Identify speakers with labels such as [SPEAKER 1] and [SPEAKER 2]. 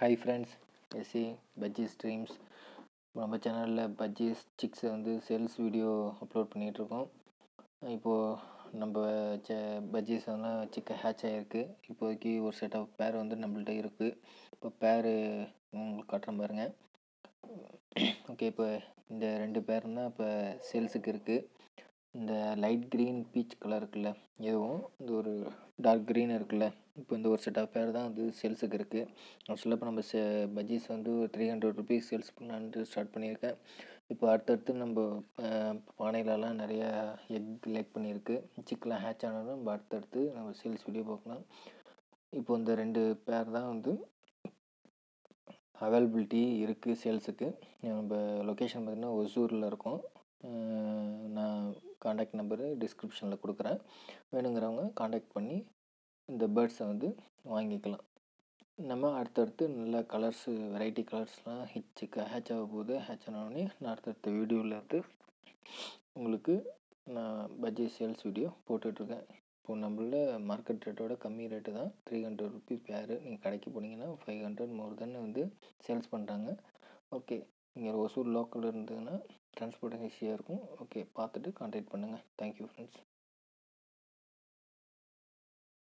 [SPEAKER 1] hi friends எஸ்சி bajji streams நம்ம சேனலில் பஜ்ஜிஸ் சிக்ஸை வந்து சேல்ஸ் வீடியோ அப்லோட் பண்ணிகிட்ருக்கோம் இப்போது நம்ம சே பஜ்ஜிஸ் வந்து சிக்கன் ஹேட்ச் ஆகிருக்கு இப்போதைக்கு ஒரு செட் ஆஃப் பேர் வந்து நம்மள்ட்ட இருக்குது இப்போ பேர் உங்களுக்கு காட்டுறேன் பாருங்கள் ஓகே இப்போ இந்த ரெண்டு பேர் தான் இப்போ சேல்ஸுக்கு இருக்குது இந்த லைட் க்ரீன் பீச் கலர் இருக்குல்ல இதுவும் இந்த ஒரு டார்க் க்ரீன் இருக்குல்ல இப்போ இந்த ஒரு செட் ஆஃப் பேர் தான் வந்து சேல்ஸுக்கு இருக்குது ஆக்சுவலாக இப்போ நம்ம சே பஜ்ஜீஸ் வந்து த்ரீ ஹண்ட்ரட் ருபீஸ் சேல்ஸ் பண்ணலான்ட்டு ஸ்டார்ட் பண்ணியிருக்கேன் இப்போ அடுத்தடுத்து நம்ம பானையிலலாம் நிறைய எக் லேக் பண்ணியிருக்கு சிக்கெலாம் ஹேட்ச் ஆனாலும் நம்ம அடுத்தடுத்து நம்ம சேல்ஸ் வீடியோ பார்க்கலாம் இப்போ இந்த ரெண்டு பேர் தான் வந்து அவைலபிலிட்டி இருக்குது சேல்ஸுக்கு நம்ம லொக்கேஷன் பார்த்திங்கன்னா ஒசூரில் இருக்கோம் நான் காண்டாக்ட் நம்பரு டிஸ்கிரிப்ஷனில் கொடுக்குறேன் வேணுங்கிறவங்க காண்டாக்ட் பண்ணி இந்த பேர்ட்ஸை வந்து வாங்கிக்கலாம் நம்ம அடுத்தடுத்து நல்ல கலர்ஸு வெரைட்டி கலர்ஸ்லாம் ஹிச்சுக்கு ஹேட்ச் ஆக போகுது ஹேட்ச் ஆனோடனே நான் அடுத்தடுத்த வீடியோவில் இருந்து உங்களுக்கு நான் பட்ஜெட் சேல்ஸ் வீடியோ போட்டுட்ருக்கேன் இப்போ நம்மள மார்க்கெட் ரேட்டோட கம்மி ரேட்டு தான் த்ரீ ஹண்ட்ரட் ருபி பேர் நீங்கள் கடைக்கு போனீங்கன்னா ஃபைவ் ஹண்ட்ரட் மோர் தென் வந்து சேல்ஸ் பண்ணுறாங்க ஓகே இங்கே ஒசூர் லோக்கல் இருந்ததுன்னா ட்ரான்ஸ்போர்ட் ஈஸியாக இருக்கும் ஓகே பார்த்துட்டு கான்டாக்ட் பண்ணுங்கள் தேங்க்யூ ஃப்ரெண்ட்ஸ்